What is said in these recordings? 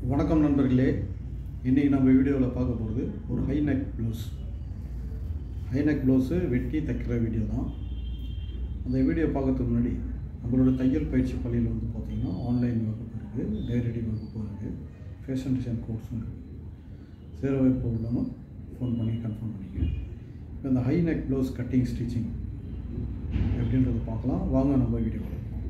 வணக்கம் நண்பர்களே இன்றைக்கி நம்ம வீடியோவில் பார்க்க போகிறது ஒரு high neck blouse high neck blouse வெட்டி தைக்கிற வீடியோ தான் அந்த வீடியோ பார்க்கறதுக்கு முன்னாடி நம்மளோட தையல் பயிற்சி பள்ளியில் வந்து பார்த்திங்கன்னா ஆன்லைன் வகுப்பு இருக்குது நேரடி வகுப்பு இருக்குது ஃபேஷன் டிசைன் கோர்ஸும் இருக்குது சேர வாய்ப்பு இல்லாமல் ஃபோன் பண்ணி கன்ஃபார்ம் பண்ணிக்க இப்போ இந்த high neck blouse cutting stitching எப்படின்றத பார்க்கலாம் வாங்க நம்ம வீடியோவில்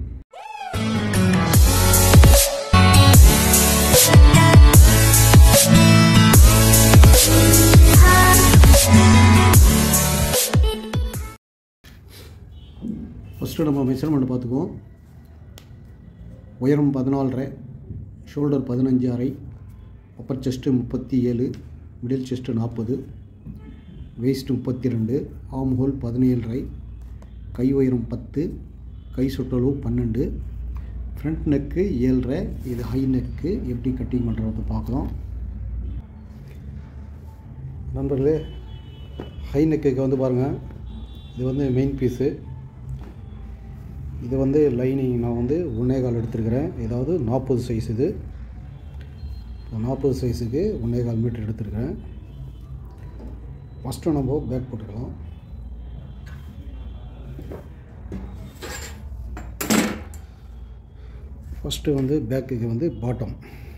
ஃபஸ்ட்டு நம்ம மெஷர்மெண்ட் பார்த்துக்குவோம் உயரம் பதினாலரை ஷோல்டர் பதினஞ்சு அரை அப்பர் செஸ்ட்டு முப்பத்தி ஏழு மிடில் செஸ்ட்டு நாற்பது வேஸ்ட் முப்பத்தி ரெண்டு ஆம் ஹோல் பதினேழரை கை உயரம் பத்து கை சுற்றளவு பன்னெண்டு ஃப்ரண்ட் நெக்கு ஏழரை இது ஹை நெக்கு எப்படி கட்டிங் பண்ணுறத பார்க்கலாம் நண்பர்களே ஹை நெக்குக்கு வந்து பாருங்கள் இது வந்து மெயின் பீஸு இது வந்து லைனிங் நான் வந்து ஒன்றே கால் எடுத்துருக்கிறேன் ஏதாவது நாற்பது சைஸ் இது நாற்பது சைஸுக்கு ஒன்றே கால் மீட்டர் எடுத்துருக்கிறேன் ஃபஸ்ட்டு நம்ம பேக் போட்டுக்கலாம் ஃபஸ்ட்டு வந்து பேக்குக்கு வந்து பாட்டம்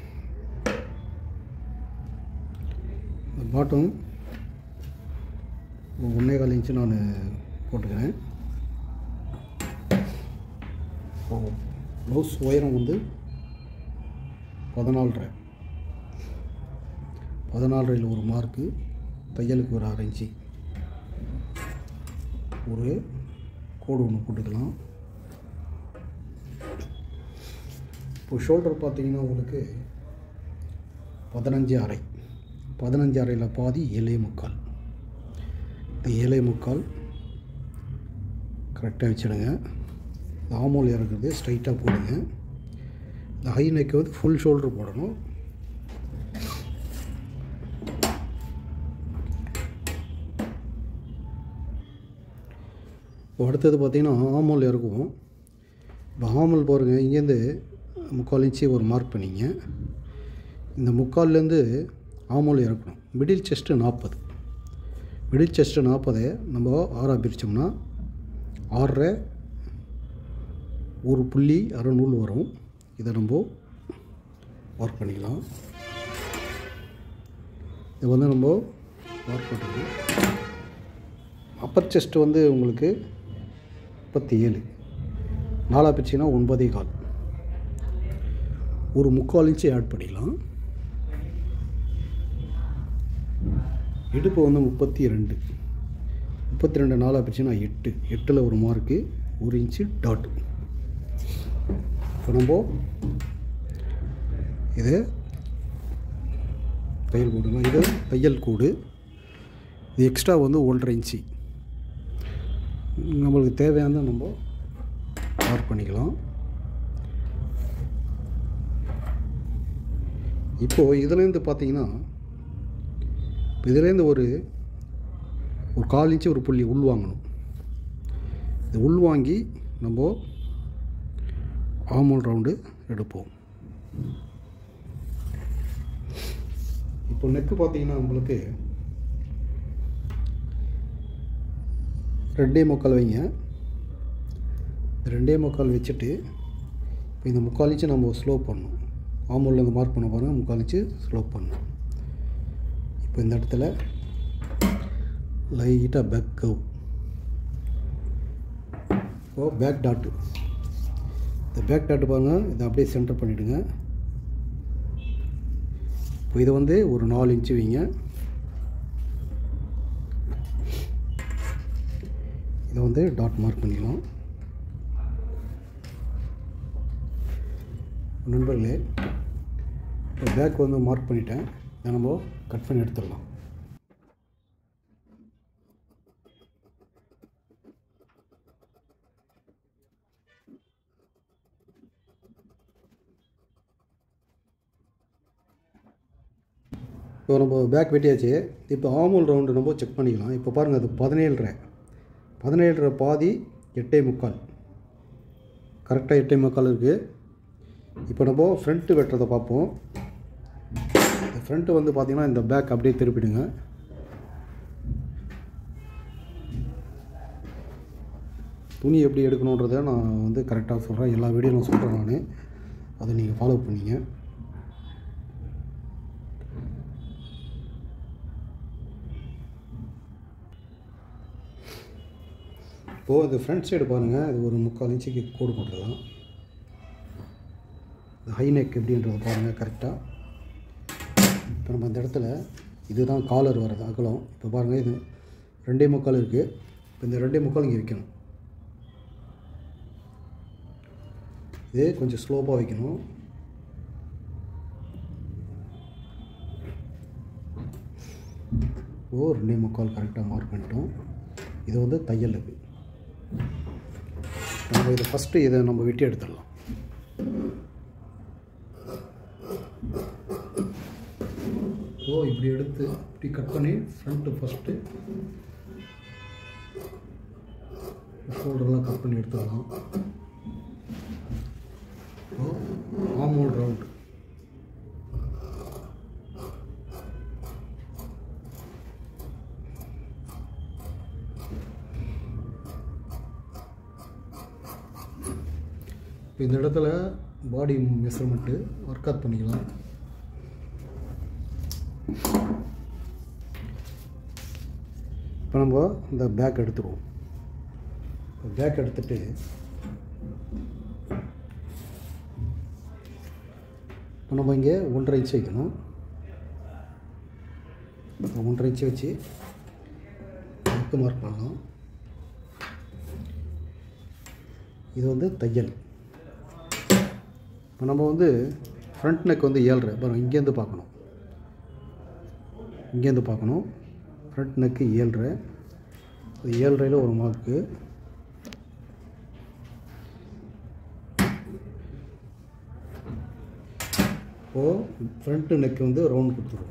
பாட்டம் ஒன்றே கால் இன்ச்சு நான் போட்டுக்கிறேன் ப்ளவுஸ் உயரம் வந்து பதினாலரை பதினாலரையில் ஒரு மார்க்கு தையலுக்கு ஒரு அரை இன்ச்சு ஒரு கோடு ஒன்று போட்டுக்கலாம் இப்போ ஷோல்டர் பார்த்தீங்கன்னா உங்களுக்கு பதினஞ்சு அரை பதினஞ்சு அரையில் பாதி ஏழே முக்கால் இந்த ஏழே முக்கால் கரெக்டாக வச்சுடுங்க இந்த ஆமோல் இறக்குறது ஸ்ட்ரைட்டாக போடுங்க இந்த ஹை நெக்கு வந்து ஃபுல் ஷோல்டர் போடணும் இப்போ அடுத்தது பார்த்திங்கன்னா ஆமோல் இறக்குவோம் இப்போ ஆமல் பாருங்கள் இங்கேருந்து முக்கால் இன்ச்சு ஒரு மார்க் பண்ணிங்க இந்த முக்கால்லேருந்து ஆமோல் இறக்கணும் மிடில் செஸ்ட்டு நாற்பது மிடில் செஸ்ட்டு நாற்பதை நம்ம ஆறாக பிரித்தோம்னா ஆறரை ஒரு புள்ளி அரை நூல் வரும் இதை நம்ம ஒர்க் பண்ணிக்கலாம் இதை வந்து நம்ம ஒர்க் பண்ணிக்கலாம் அப்பர் செஸ்ட் வந்து உங்களுக்கு முப்பத்தி ஏழு நாலாக பிரிச்சிங்கன்னா ஒன்பதே கால் ஒரு முக்கால் இன்ச்சு ஆட் பண்ணிக்கலாம் இடுப்பு வந்து முப்பத்தி ரெண்டு முப்பத்தி ரெண்டு நாலாக பிரிச்சுன்னா எட்டு எட்டில் ஒரு மார்க்கு ஒரு இன்ச்சு டாட்டு இப்போ நம்ம இது தையல் கூடுங்க இது தையல் கூடு இது எக்ஸ்ட்ரா வந்து ஒன்றரை இன்ச்சு நம்மளுக்கு தேவையான நம்ம மார்க் பண்ணிக்கலாம் இப்போது இதுலேருந்து பார்த்தீங்கன்னா இதுலேருந்து ஒரு ஒரு கால் இன்ச்சு ஒரு புள்ளி உள்வாங்கணும் இது உள்வாங்கி நம்ம ஆமூல் ரவுண்டு எடுப்போம் இப்போ நெக்கு பார்த்தீங்கன்னா நம்மளுக்கு ரெண்டே முக்கால் வைங்க ரெண்டே முக்கால் வச்சுட்டு இப்போ இந்த முக்கால் இன்ச்சு நம்ம ஸ்லோ பண்ணணும் ஆமூலில் இந்த மார்க் பண்ண பாருங்கள் முக்கால் இன்ச்சு ஸ்லோ பண்ணணும் இப்போ இந்த இடத்துல லைட்டாக பேக் கவ் இப்போ பேக் டாட்டு இந்த பேக் டாட்டு பாருங்கள் இதை அப்படியே சென்டர் பண்ணிவிடுங்க இப்போ இதை வந்து ஒரு நாலு இன்ச்சு வைங்க இதை வந்து டாட் மார்க் பண்ணிக்கலாம் நண்பர்களே இப்போ பேக் வந்து மார்க் பண்ணிட்டேன் இதை நம்ம கட் பண்ணி எடுத்துடலாம் இப்போ நம்ம பேக் வெட்டியாச்சு இப்போ ஆமூல் ரவுண்டு நம்ம செக் பண்ணிக்கலாம் இப்போ பாருங்கள் அது பதினேழரை பதினேழரை பாதி எட்டே முக்கால் கரெக்டாக எட்டே முக்கால் இருக்குது இப்போ நம்ம ஃப்ரண்ட்டு வெட்டுறதை பார்ப்போம் ஃப்ரண்ட்டு வந்து பார்த்தீங்கன்னா இந்த பேக் அப்படியே திருப்பிடுங்க துணி எப்படி எடுக்கணுன்றதை நான் வந்து கரெக்டாக சொல்கிறேன் எல்லா வீடியோவும் சொல்கிறேன் நான் அதை நீங்கள் ஃபாலோ பண்ணிங்க இப்போது இது ஃப்ரண்ட் சைடு பாருங்கள் இது ஒரு முக்கால் இன்ச்சுக்கு கோடு போட்டுருலாம் இந்த ஹை நெக் எப்படின்றத பாருங்கள் கரெக்டாக இப்போ நம்ம இந்த இடத்துல இதுதான் காலர் வர்றது அகலம் இப்போ பாருங்கள் இது ரெண்டே முக்கால் இருக்குது இப்போ இந்த ரெண்டே முக்கால் இங்கே வைக்கணும் இது கொஞ்சம் ஸ்லோப்பாக வைக்கணும் ஓ ரெண்டே முக்கால் கரெக்டாக மார்க் பண்ணிட்டோம் இது வந்து தையலுக்கு நம்ம இதை ஃபஸ்ட்டு இதை நம்ம வெட்டி எடுத்துடலாம் ஓ இப்படி எடுத்து இப்படி கட் பண்ணி ஃப்ரண்ட்டு ஃபஸ்ட்டு ஷோல்டர்லாம் கட் பண்ணி எடுத்துடலாம் ஓ ஆமோல் ரவுண்ட் இப்போ இந்த இடத்துல பாடி மெஷர்மெண்ட்டு ஒர்க் அவுட் பண்ணிக்கலாம் இப்போ நம்ம இந்த பேக் எடுத்துருவோம் இப்போ பேக் எடுத்துட்டு இப்போ நம்ம இங்கே ஒன்றரை இன்ச் வைக்கணும் இப்போ ஒன்றரை இன்ச்சு வச்சு நெக்கு மார்க் பண்ணலாம் இது வந்து தையல் இப்போ நம்ம வந்து ஃப்ரண்ட் நெக் வந்து ஏழ்ரை பாருங்கள் இங்கேருந்து பார்க்கணும் இங்கேருந்து பார்க்கணும் ஃப்ரண்ட் நெக்கு ஏழ்ரை அது ஏழ்ரையில் ஒரு மார்க்கு இப்போது ஃப்ரண்ட்டு நெக் வந்து ரவுண்ட் கொடுத்துருவோம்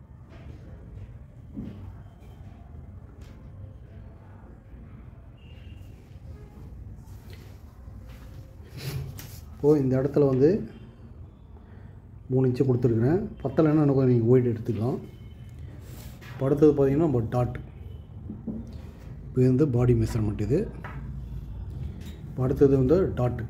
இப்போது இந்த இடத்துல வந்து மூணு இன்ச்சு கொடுத்துருக்குறேன் பத்தலைன்னா இன்னும் கொஞ்சம் நீங்கள் ஒயிட் எடுத்துக்கலாம் இப்போ அடுத்தது பார்த்தீங்கன்னா நம்ம டாட் இப்போ இது வந்து பாடி மெஷர்மெண்ட் இது இப்போ அடுத்தது வந்து டாட்டு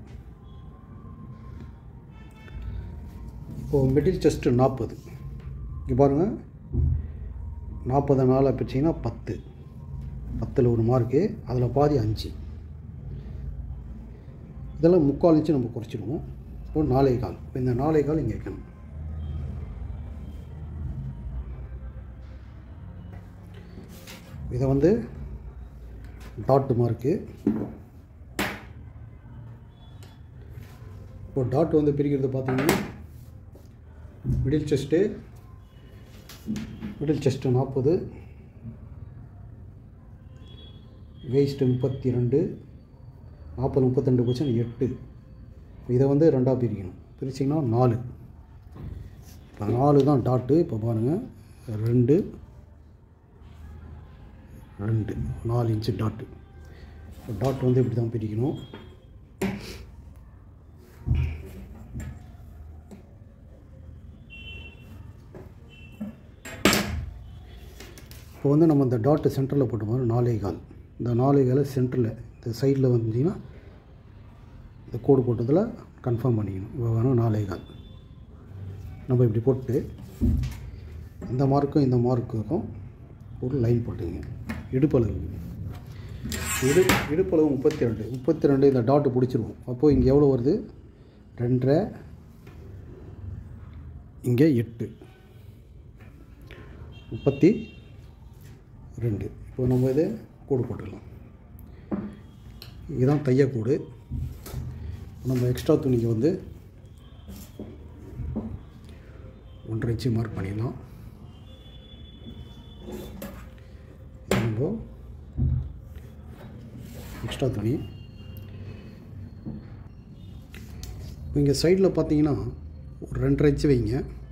இப்போது மிடில் செஸ்ட்டு நாற்பது இங்கே பாருங்கள் நாற்பது நாளாக பிரிச்சிங்கன்னா பத்து பத்தில் ஒரு மார்க்கு அதில் பாதி அஞ்சு இதெல்லாம் முக்கால் இன்ச்சு நம்ம குறைச்சிடுவோம் இப்போ நாலே கால் இப்போ இந்த நாலே கால் இங்கே வைக்கணும் இதை வந்து டாட் மார்க்கு இப்போ டாட் வந்து பிரிக்கிறது பார்த்தீங்கன்னா மிடில் செஸ்ட்டு மிடில் செஸ்ட்டு நாற்பது வேஸ்ட்டு முப்பத்தி ரெண்டு நாற்பது முப்பத்தெண்டு கொஸ்டின் எட்டு இதை வந்து ரெண்டாக பிரிக்கணும் பிரிச்சிங்கன்னா நாலு இப்போ நாலு தான் டாட்டு இப்போ பாருங்கள் ரெண்டு ரெண்டு நாலு இன்ச்சு டாட்டு இப்போ டாட் வந்து இப்படி தான் பிரிக்கணும் இப்போ வந்து நம்ம இந்த டாட்டு சென்டரில் போட்ட மாதிரி நாலே கால் இந்த நாலே காலை சென்டரில் இந்த சைடில் வந்துச்சிங்கன்னா இந்த கோடு போட்டதில் கன்ஃபார்ம் பண்ணிக்கணும் இப்போ வேணும் நாலே கால் நம்ம இப்படி போட்டு இந்த மார்க்கும் இந்த மார்க்குக்கும் ஒரு லைன் போட்டுங்க இடுப்பளவு இடு இடுப்பளவு முப்பத்தி ரெண்டு முப்பத்தி ரெண்டு இந்த டாட்டு பிடிச்சிருவோம் அப்போது இங்கே எவ்வளோ வருது ரெண்டரை இங்கே எட்டு முப்பத்தி ரெண்டு இப்போ நம்ம இது கோடு போட்டுக்கலாம் இதுதான் தையக்கூடு நம்ம எக்ஸ்ட்ரா துணிக்கு வந்து ஒன்றரை இன்ச்சு மார்க் பண்ணிடலாம் இது நம்ம எக்ஸ்ட்ரா துணி இப்போ இங்கே சைடில் பார்த்தீங்கன்னா ஒரு ரெண்டரை இன்ச்சு வைங்க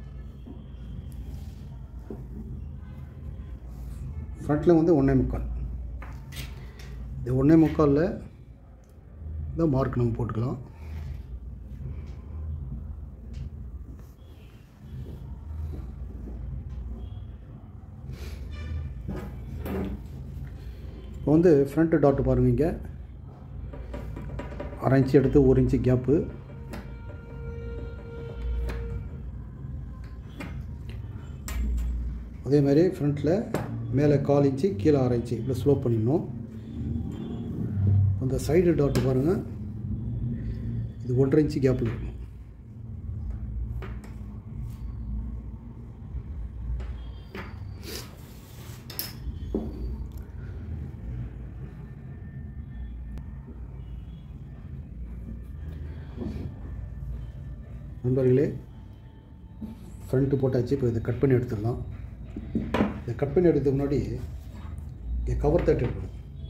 ஃப்ரண்ட்டில் வந்து ஒன்றே முக்கால் இது ஒன்றே முக்காலில் இந்த மார்க் நம்ம போட்டுக்கலாம் இப்போ வந்து ஃப்ரண்ட்டு டாட் பாருங்க இங்கே அரை இன்ச்சு எடுத்து ஒரு இன்ச்சு கேப்பு அதே மாதிரி ஃப்ரண்ட்டில் மேலே கால் இன்ச்சு கீழே அரை இன்ச்சு இப்படி ஸ்லோ பண்ணிடணும் அந்த சைடு டாட் பாருங்கள் இது ஒன்றரை இன்ச்சு கேப்பில் இருக்கும் நண்பர்களே ஃப்ரண்ட்டு போட்டாச்சு இப்போ இதை கட் பண்ணி எடுத்துடலாம் இதை கட் பண்ணி எடுக்கிறதுக்கு முன்னாடி இங்கே கவர் தட்டு எடுக்கணும்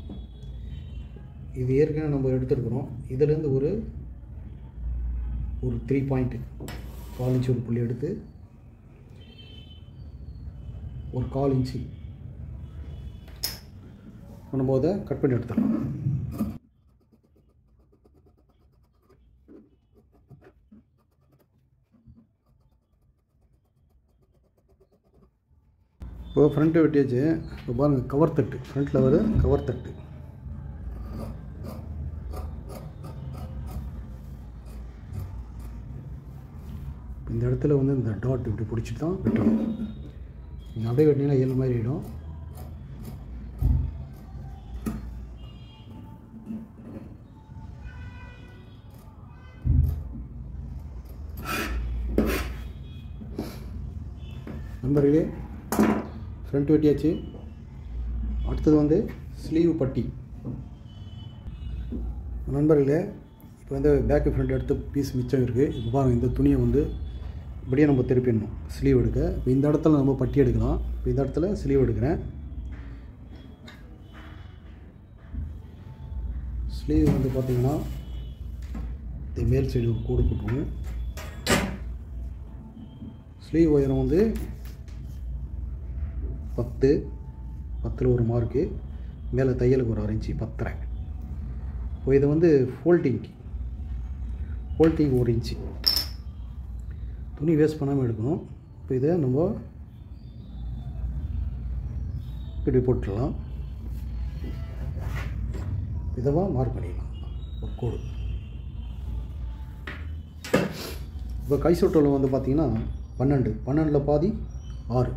இது ஏற்கனவே நம்ம எடுத்துருக்குறோம் இதுலேருந்து ஒரு ஒரு த்ரீ பாயிண்ட்டு கால் இன்ச்சு ஒரு புள்ளி எடுத்து ஒரு கால் இன்ச்சு பண்ணும்போது கட் பண்ணி எடுத்துடலாம் இப்போ ஃப்ரண்ட்டு வெட்டியாச்சு இப்போ பாருங்கள் கவர் தட்டு ஃப்ரண்ட்டில் வர கவர் தட்டு இந்த இடத்துல வந்து இந்த டாட் இப்படி பிடிச்சிட்டு தான் வெட்டணும் நீங்கள் அப்படியே வெட்டினீங்கன்னா ஏழு மாதிரி ஆகிடும் நண்பர்களே ஃப்ரண்ட் வெட்டியாச்சு அடுத்தது வந்து ஸ்லீவ் பட்டி நண்பர்களே இப்போ வந்து பேக்கு ஃப்ரண்ட் எடுத்து பீஸ் மிச்சம் இருக்குது இப்போ பாருங்கள் இந்த துணியை வந்து இப்படியே நம்ம திருப்பிடணும் ஸ்லீவ் எடுக்க இப்போ இந்த இடத்துல நம்ம பட்டி எடுக்கலாம் இப்போ இந்த இடத்துல ஸ்லீவ் எடுக்கிறேன் ஸ்லீவ் வந்து பார்த்திங்கன்னா இந்த மேல் சைடு ஒரு கோடு போட்டுருவோம் ஸ்லீவ் உயரம் வந்து பத்து பத்தில் ஒரு மார்க்கு மேலே தையலுக்கு ஒரு அரைஞ்சி பத்தரை இப்போ இதை வந்து ஃபோல்டிங் ஃபோல்டிங் ஒரு இன்ச்சு துணி வேஸ்ட் பண்ணாமல் எடுக்கணும் இப்போ இதை நம்ம இப்படி போட்டுடலாம் இதவா மார்க் பண்ணிடலாம் ஒரு கோடு இப்போ கை சுட்டல் வந்து பார்த்திங்கன்னா பன்னெண்டு பன்னெண்டில் பாதி ஆறு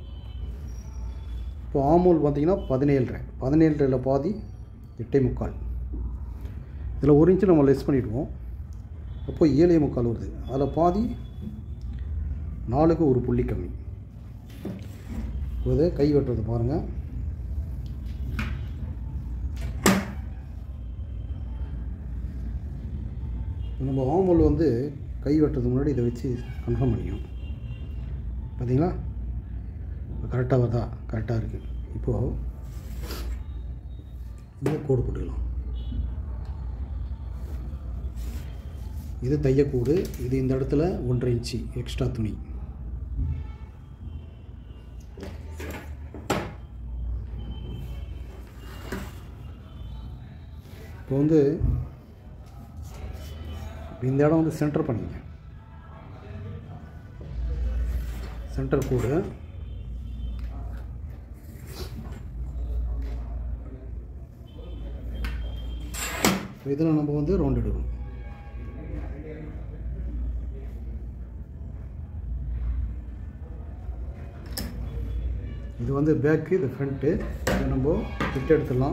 இப்போ ஆமூல் பார்த்தீங்கன்னா பதினேழரை பதினேழரையில் பாதி எட்டே முக்கால் இதில் ஒரு இன்ச்சு நம்ம லெஸ் பண்ணிவிடுவோம் அப்போ ஏழே முக்கால் வருது அதில் பாதி நாலுக்கு ஒரு புள்ளி கம்மி இப்போ இதை கை வெட்டுறது பாருங்கள் நம்ம ஆமூல் வந்து கை வெட்டுறதுக்கு முன்னாடி இதை வச்சு கன்ஃபார்ம் பண்ணிக்கணும் பார்த்தீங்களா கரெக்டாக வருதா கரெக்டாக இருக்குது இப்போது இந்த கோடு போட்டுக்கலாம் இது தையக்கூடு இது இந்த இடத்துல ஒன்றரை இன்ச்சு எக்ஸ்ட்ரா துணி இப்போ வந்து இந்த இடம் வந்து சென்டர் பண்ணிங்க சென்டர் கூடு இதில் நம்ம வந்து ரவுண்ட் எடுக்கணும் இது வந்து பேக்கு இது ஃப்ரண்ட்டு இதை நம்ம விட்டு எடுத்துடலாம்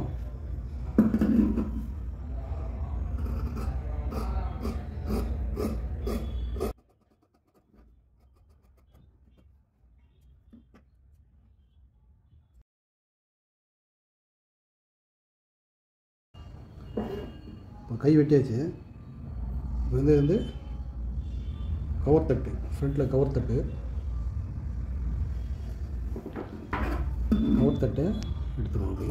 இப்போ கை வெட்டியாச்சு இப்போ வந்து வந்து கவர் தட்டு ஃப்ரண்ட்டில் கவர் தட்டு கவர் தட்டை எடுத்துருவோம் அப்படி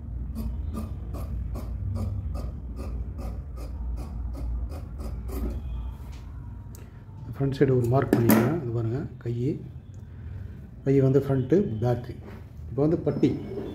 ஃப்ரண்ட் சைடு ஒரு மார்க் பண்ணிக்கிறேன் இது பாருங்கள் கை கை வந்து ஃப்ரண்ட்டு பேக்கு இப்போ வந்து பட்டி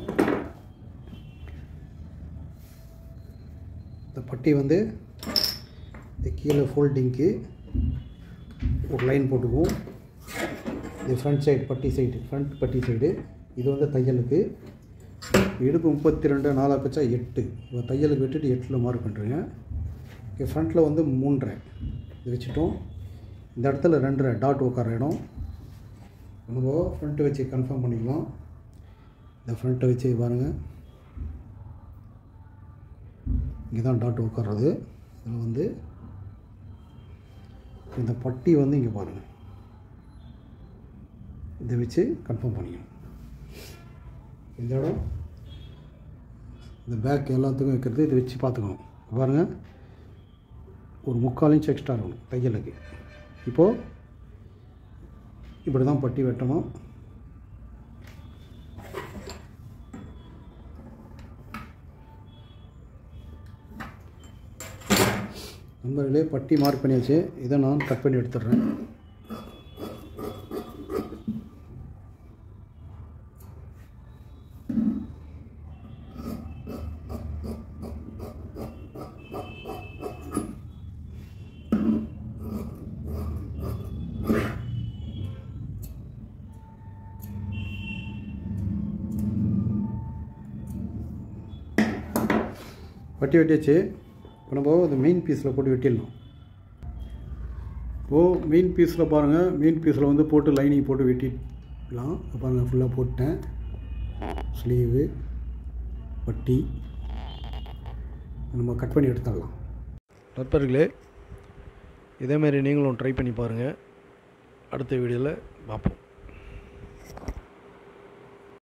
இந்த பட்டி வந்து இந்த கீழே ஃபோல்டிங்க்கு ஒரு லைன் போட்டுக்குவோம் இது ஃப்ரண்ட் சைடு பட்டி சைடு ஃப்ரண்ட் பட்டி சைடு இது வந்து தையலுக்கு இடுப்பு முப்பத்தி ரெண்டு நாலாக பிச்சா எட்டு இப்போ தையலுக்கு விட்டுட்டு எட்டில் மார்க் பண்ணுறேங்க இங்கே ஃப்ரண்ட்டில் வந்து மூன்றரை இது வச்சுட்டோம் இந்த இடத்துல ரெண்டரை டாட் உட்கார இடம் நம்ம ஃப்ரண்ட்டு வச்சு கன்ஃபார்ம் பண்ணிக்கலாம் இந்த ஃப்ரண்ட்டை வச்சு பாருங்கள் இங்கே தான் டாட் உட்கார்றது இதில் வந்து இந்த பட்டி வந்து இங்கே பாருங்கள் இதை வச்சு கன்ஃபார்ம் பண்ணிக்கணும் இந்த இடம் இந்த பேக் எல்லாத்துக்கும் வைக்கிறது இதை வச்சு பார்த்துக்கணும் பாருங்கள் ஒரு முக்கால் இன்ச் எக்ஸ்ட்ரா இருக்கணும் தையலுக்கு இப்போது இப்படி தான் பட்டி வெட்டணும் நண்பர்களே பட்டி மார்க் பண்ணியாச்சு இதை நான் கட் பண்ணி எடுத்துடுறேன் பட்டி வெட்டியாச்சு இப்போ நம்ம இந்த மெயின் பீஸில் போட்டு வெட்டிடலாம் இப்போது மெயின் பீஸில் பாருங்கள் மெயின் பீஸில் வந்து போட்டு லைனிங் போட்டு வெட்டிடலாம் இப்போ பாருங்கள் ஃபுல்லாக போட்டேன் ஸ்லீவு பட்டி நம்ம கட் பண்ணி எடுத்துடலாம் நண்பர்களே இதேமாரி நீங்களும் ட்ரை பண்ணி பாருங்கள் அடுத்த வீடியோவில் பார்ப்போம்